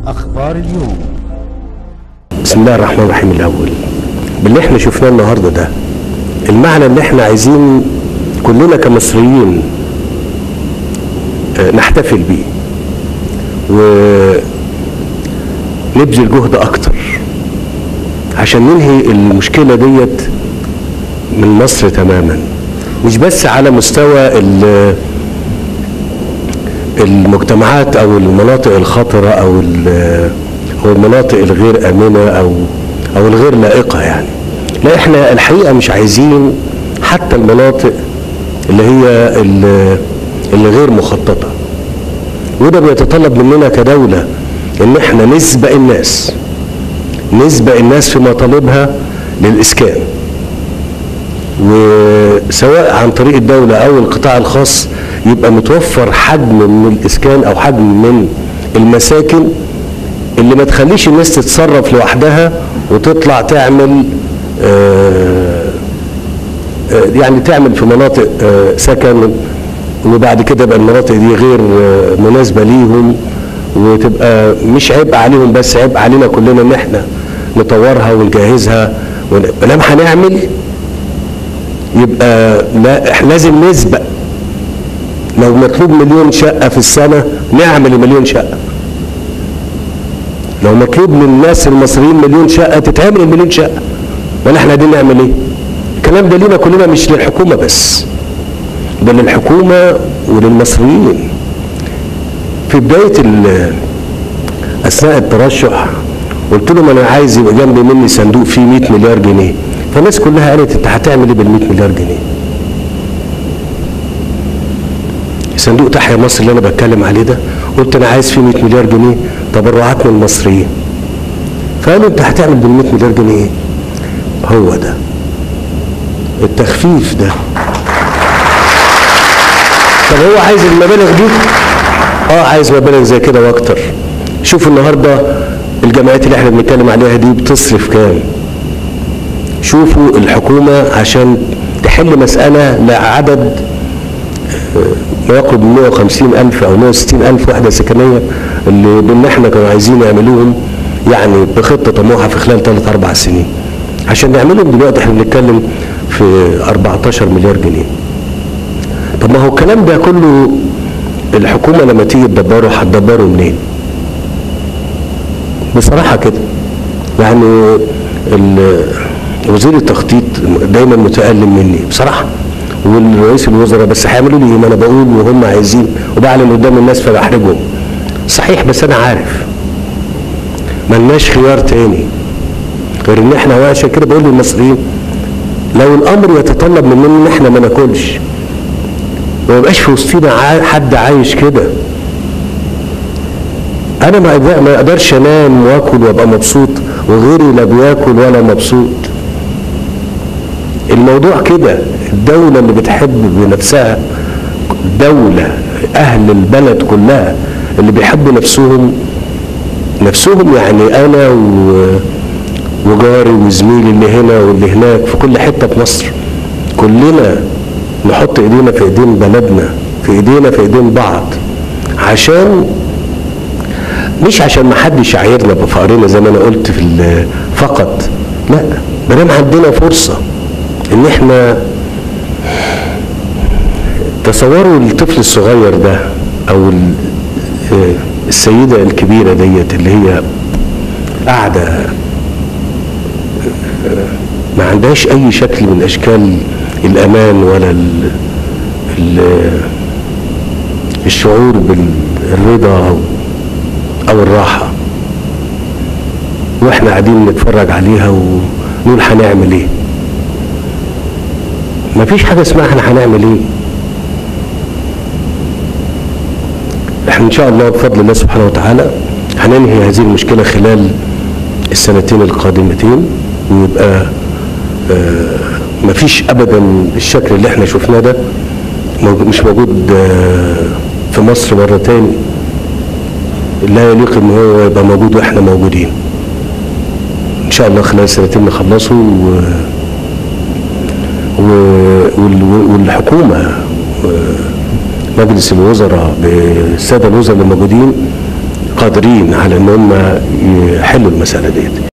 أخبار اليوم بسم الله الرحمن الرحيم الاول باللي احنا شفناه النهارده ده المعنى اللي احنا عايزين كلنا كمصريين آه، نحتفل بيه ونبذل جهد اكتر عشان ننهي المشكله ديت من مصر تماما مش بس على مستوى ال- المجتمعات او المناطق الخطره او ال- او المناطق الغير امنه او او الغير لائقه يعني لا احنا الحقيقه مش عايزين حتى المناطق اللي هي ال- اللي غير مخططه وده بيتطلب مننا كدوله ان احنا نسبق الناس نسبق الناس في مطالبها للاسكان وسواء عن طريق الدولة أو القطاع الخاص يبقى متوفر حجم من الإسكان أو حجم من المساكن اللي ما تخليش الناس تتصرف لوحدها وتطلع تعمل آه، آه، يعني تعمل في مناطق آه، سكن وبعد كده يبقى المناطق دي غير آه، مناسبة ليهم وتبقى مش عبء عليهم بس عبء علينا كلنا ان احنا نطورها ونجهزها ولما هنعمل يبقى لا إحنا لازم نسبق لو مطلوب مليون شقة في السنة نعمل المليون شقة لو مطلوب من الناس المصريين مليون شقة تتعمل المليون شقة ولا احنا قاعدين نعمل ايه الكلام ده لينا كلنا مش للحكومة بس ده للحكومة وللمصريين في بداية ال- أثناء الترشح قلت لهم أنا عايز يبقى جنبي مني صندوق فيه 100 مليار جنيه فالناس كلها قالت أنت هتعمل إيه بال 100 مليار جنيه؟ صندوق تحيا مصر اللي أنا بتكلم عليه ده قلت أنا عايز فيه 100 مليار جنيه تبرعات من المصريين فقالوا أنت هتعمل بال 100 مليار جنيه إيه؟ هو ده التخفيف ده طب هو عايز المبالغ دي؟ اه عايز مبالغ زي كده واكتر شوف النهارده الجمعيات اللي احنا بنتكلم عليها دي بتصرف كام شوفوا الحكومه عشان تحل مساله لعدد آه، ما يقرب من 150 ألف أو 160 ألف وحدة سكنية اللي بإن إحنا كانوا عايزين يعملوهم يعني بخطة طموحة في خلال ثلاث أربع سنين عشان نعملهم دلوقتي إحنا بنتكلم في 14 مليار جنيه طب ما هو الكلام ده كله الحكومة لما تيجي تدبره هتدبره منين؟ بصراحة كده يعني ال- وزير التخطيط دايما متألم مني بصراحة والرئيس الوزراء بس هيعملوا لي ايه ما انا بقول وهم عايزين وبعلن قدام الناس فبحرجهم صحيح بس انا عارف ملناش خيار تاني غير ان احنا وعشان كده بقول للمصريين لو الامر يتطلب مننا ان احنا ما ناكلش وما يبقاش في وسطينا عا- حد عايش كده انا ما أقدر- ما اقدرش انام واكل وابقى مبسوط وغيري لا بياكل ولا مبسوط الموضوع كده الدولة اللي بتحب بنفسها دولة أهل البلد كلها اللي بيحبوا نفسهم نفسهم يعني أنا و... وجاري وزميلي اللي هنا واللي هناك في كل حتة في مصر كلنا نحط ايدينا في ايدين بلدنا في ايدينا في ايدين بعض عشان مش عشان ما حدش يعايرنا بفقرنا زي ما انا قلت في ال- فقط لا ما دام عندنا فرصه ان احنا تصوروا الطفل الصغير ده او ال- آه، السيده الكبيره ديت اللي هي قاعده آه، ما عندهاش اي شكل من اشكال الامان ولا ال ال الشعور بالرضا او او الراحه واحنا قاعدين نتفرج عليها ونقول هنعمل ايه مفيش حاجه اسمها احنا هنعمل ايه احنا ان شاء الله بفضل الله سبحانه وتعالى هننهي هذه المشكله خلال السنتين القادمتين ويبقى آه مفيش ابدا الشكل اللي احنا شفناه ده موجود مش موجود آه في مصر مره تاني لا يليق ان هو يبقى موجود واحنا موجودين ان شاء الله خلال سنتين نخلصه و... و... وال... والحكومه و... مجلس الوزراء بالساده الوزراء اللي موجودين قادرين على ان هم يحلوا المساله ديت